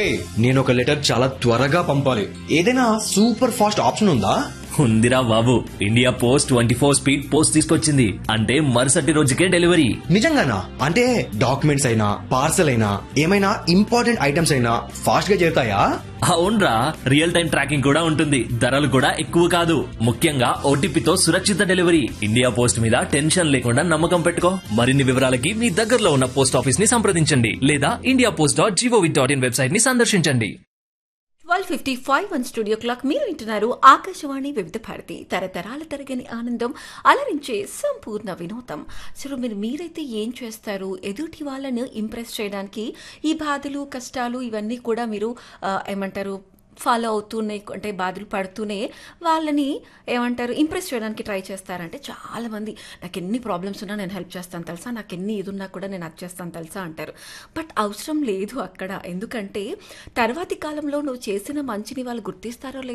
ఒరే నేను ఒక లెటర్ చాలా త్వరగా పంపాలి ఏదైనా సూపర్ ఫాస్ట్ ఆప్షన్ ఉందా ఉందిరా బాబు India post twenty four speed post తీసుకొచ్చింది అంటే మరుసటి రోజుకే డెలివరీ నిజంగానా అంటే డాక్యుమెంట్స్ అయినా పార్సల్ అయినా ఏమైనా ఇంపార్టెంట్ ఐటమ్స్ అయినా ఫాస్ట్ గా చేరుతాయా అవునరా రియల్ టైం ట్రాకింగ్ కూడా ఉంటుంది ధరలు కూడా ఎక్కువ కాదు ముఖ్యంగా ఓటీపీతో సురక్షిత డెలివరీ ఇండియా పోస్ట్ మీద టెన్షన్ లేకుండా నమ్మకం పెట్టుకో మరిన్ని వివరాలకి మీ దగ్గరలో ఉన్న పోస్ట్ ఆఫీస్ ని సంప్రదించండి లేదా India post dot GOV dot in website ని సందర్శించండి twelve fifty five one studio clock మీరు వింటున్నారు ఆకాశవాణి వివిధ భారతి తరతరాల తరగని ఆనందం అలరించే సంపూర్ణ వినోదం అసలు మీరు మీరైతే ఏం చేస్తారు ఎదుటి వాళ్ళను ఇంప్రెస్ చేయడానికి ఈ బాధలు కష్టాలు ఇవన్నీ కూడా మీరు ఆ, ఏమంటారు ఫాలో అవుతూనే అంటే బాధలు పడుతూనే వాళ్ళని ఏమంటారు ఇంప్రెస్ చేయడానికి ట్రై చేస్తారంటే చాలా మంది నాకు ఎన్ని ప్రాబ్లమ్స్ ఉన్నా నేను హెల్ప్ చేస్తాను తెలుసా నాకు ఎన్ని ఇది ఉన్నా కూడా నేను అది చేస్తాను తెలుసా అంటారు బట్ అవసరం లేదు అక్కడ ఎందుకంటే తర్వాతి కాలంలో నువ్వు చేసిన మంచిని వాళ్ళు గుర్తిస్తారో లేదో